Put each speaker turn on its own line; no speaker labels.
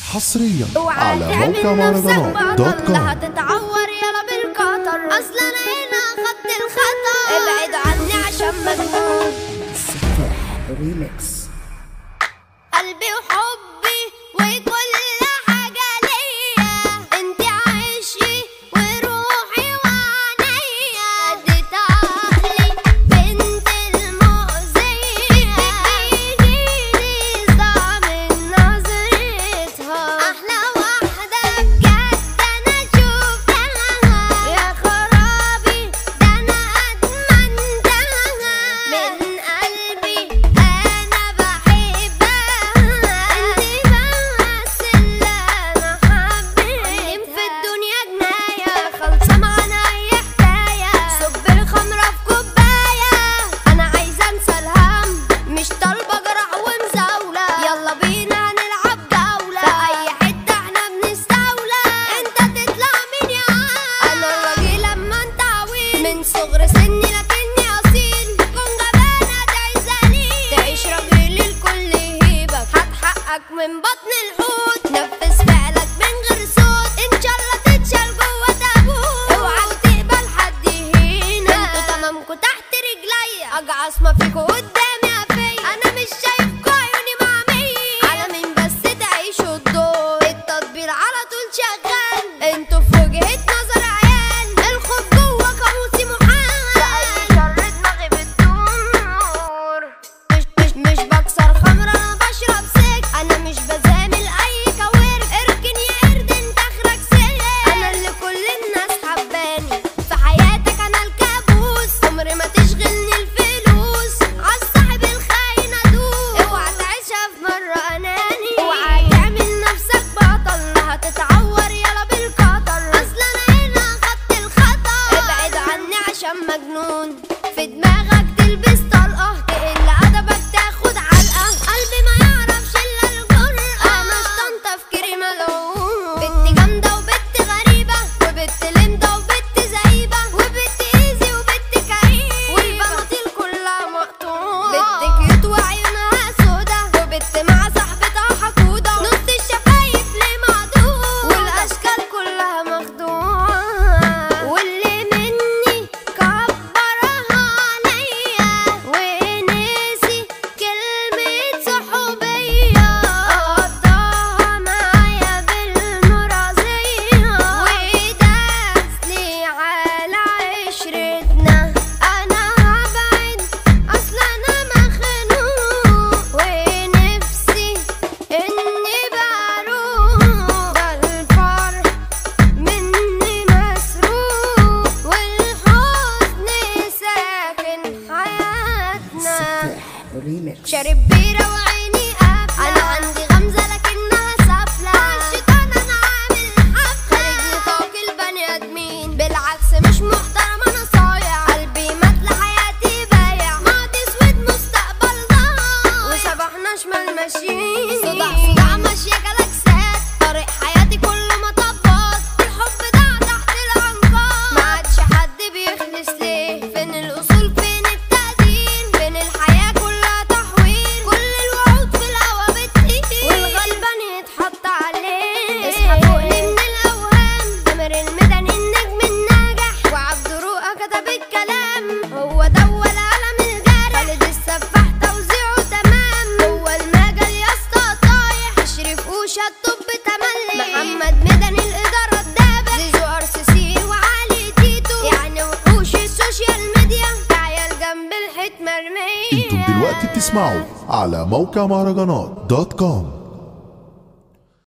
حصريا
اوعى
على موقع
تعمل نفسك
مهرجانات دوت
بطل
كوم
لا هتتعور يلا بالقطر اصلا انا هنا خط الخطر ابعد عني عشان مجنون
ريميكس
قلبي وحبي وكل حاجة ليا انت عشقي وروحي وعينيا اديت عقلي بنت المؤذية بيجيلي صداع من نظرتها احلى واحدة بجد انا شفتها يا خرابي ده انا ادمنتها من قلبي انا بحبها انت بس اللي انا حبيتها في الدنيا جناية خلصة معانا اي حكاية صب الخمرة في كوباية انا عايزة انسى الهم مش طالبة جرح ومزاولة يلا بينا نلعب جولة في اي حتة احنا بنستولى انت تطلع مين يا عم انا الراجل اما انت عويل من صغر سني لكني اصيل كن جبانة تعيش ذليل تعيش راجل الكل يهيبك هات حقك من بطن الحوت نفذ فعلك من غير صوت ان شاء الله تتشال جوه تابوت اوعى تقبل حد يهينك انتوا تمامكوا تحت رجليا اجعص ما فيكوا قدامي قفية انا مش شايفكوا عيوني معمية على مين بس تعيشوا الدور التطبيل على طول شغال انتوا في وجهة نظر عيال الخوف جوه قاموسي محال لأي شر دماغي بتدور مش مش مش بكسر خمرة انا بشرب سك انا مش بزامل اي كوارث اركن يا قرد انت اخرك سلك انا اللي كل الناس حباني في حياتك انا الكابوس عمري ما تشغلني الفلوس عالصاحب الخاين ادوس اوعى تعيشها في مرة اناني اوعى تعمل نفسك بطل لا هتتعور يلا بالقطر اصل انا هنا خط الخطر ابعد عني عشان مجنون في دماغك تلبس طلقة تقل ادبك تاخد علقة قلبي ما يعرفش الا الجرأة انا شطان تفكيري ملعون بنت جامدة وبنت غريبة وبنت لمدة وبنت زعيبة وبنت ايزي وبنت كريمة والبناطيل كلها مقطوعة بنت كيوت وعيونها سودا وبنت مع صاحبتها حقودة نص الشفايف ليه معدود والاشكال كلها مخدوعة واللي مني كبرها عليا ونسي كلمة صحوبية قضاها معايا بالمرازية وداسلي على عشرتنا أنا هبعد أصل أنا مخنوق ونفسي إني بروح ده الفرح مني مسروق والحزن ساكن حياتنا
ريميكس
شارب بيرة وعيني قافلة أنا عندي غمزة لكنها سافلة الشيطان أنا عامل حفلة خارج نطاق البني آدمين بالعكس مش محترم أنا صايع قلبي مات لحياتي بايع ماضي اسود مستقبل ضايع وصباحنا شمال ماشيين صداع صداع ماشية جلاكسات طريق حياتي كله مطبات الحب ضاع تحت الأنقاض ما عادش حد بيخلص ليه فين الأصول فين التقدير فين الحياة كلها تحويل كل الوعود في الهوا بتطير والغلبان يتحط عليه اصحى فوقني من الأوهام تامر المدني النجم الناجح وعبد رؤى كتب الكلام هو ده ولا قلم الجرح خالد السفاح توزيعه تمام هو المجال يا اسطى طايح اشرف وشا الطب تملي محمد مدني الإدارة الدابة زيزو ار سي سي وعلي تيتو يعني وحوش السوشيال ميديا عيال جنب الحيط مرمية
انتم دلوقتي بتسمعوا على موقع مهرجانات دوت كوم